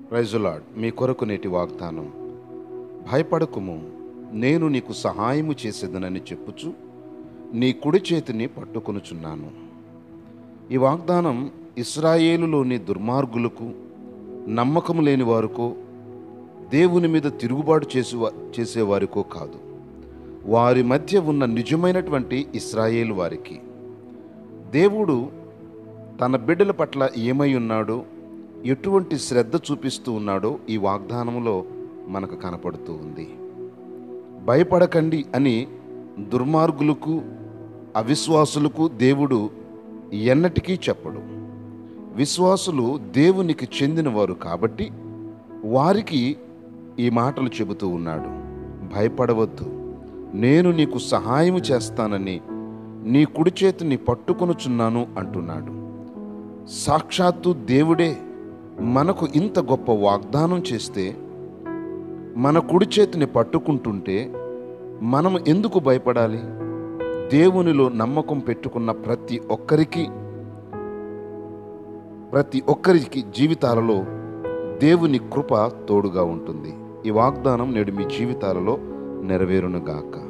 ప్రైజులాడ్ మీ కొరకు నేటి వాగ్దానం భయపడకుము నేను నీకు సహాయము చేసేదనని చెప్పుచు నీ కుడి చేతిని పట్టుకొనుచున్నాను ఈ వాగ్దానం ఇస్రాయేలులోని దుర్మార్గులకు నమ్మకం లేని వారికో దేవుని మీద తిరుగుబాటు చేసేవా చేసేవారికో కాదు వారి మధ్య ఉన్న నిజమైనటువంటి ఇస్రాయేలు వారికి దేవుడు తన బిడ్డల పట్ల ఏమై ఉన్నాడో ఎటువంటి శ్రద్ధ చూపిస్తూ ఉన్నాడో ఈ వాగ్దానంలో మనకు కనపడుతూ ఉంది భయపడకండి అని దుర్మార్గులకు అవిశ్వాసులకు దేవుడు ఎన్నటికీ చెప్పడు విశ్వాసులు దేవునికి చెందినవారు కాబట్టి వారికి ఈ మాటలు చెబుతూ ఉన్నాడు భయపడవద్దు నేను నీకు సహాయము చేస్తానని నీ కుడి చేతిని పట్టుకొనుచున్నాను అంటున్నాడు సాక్షాత్తు దేవుడే మనకు ఇంత గొప్ప వాగ్దానం చేస్తే మన కుడి చేతిని పట్టుకుంటుంటే మనం ఎందుకు భయపడాలి దేవునిలో నమ్మకం పెట్టుకున్న ప్రతి ఒక్కరికి ప్రతి ఒక్కరికి జీవితాలలో దేవుని కృప తోడుగా ఉంటుంది ఈ వాగ్దానం నేడు మీ జీవితాలలో నెరవేరునుగాక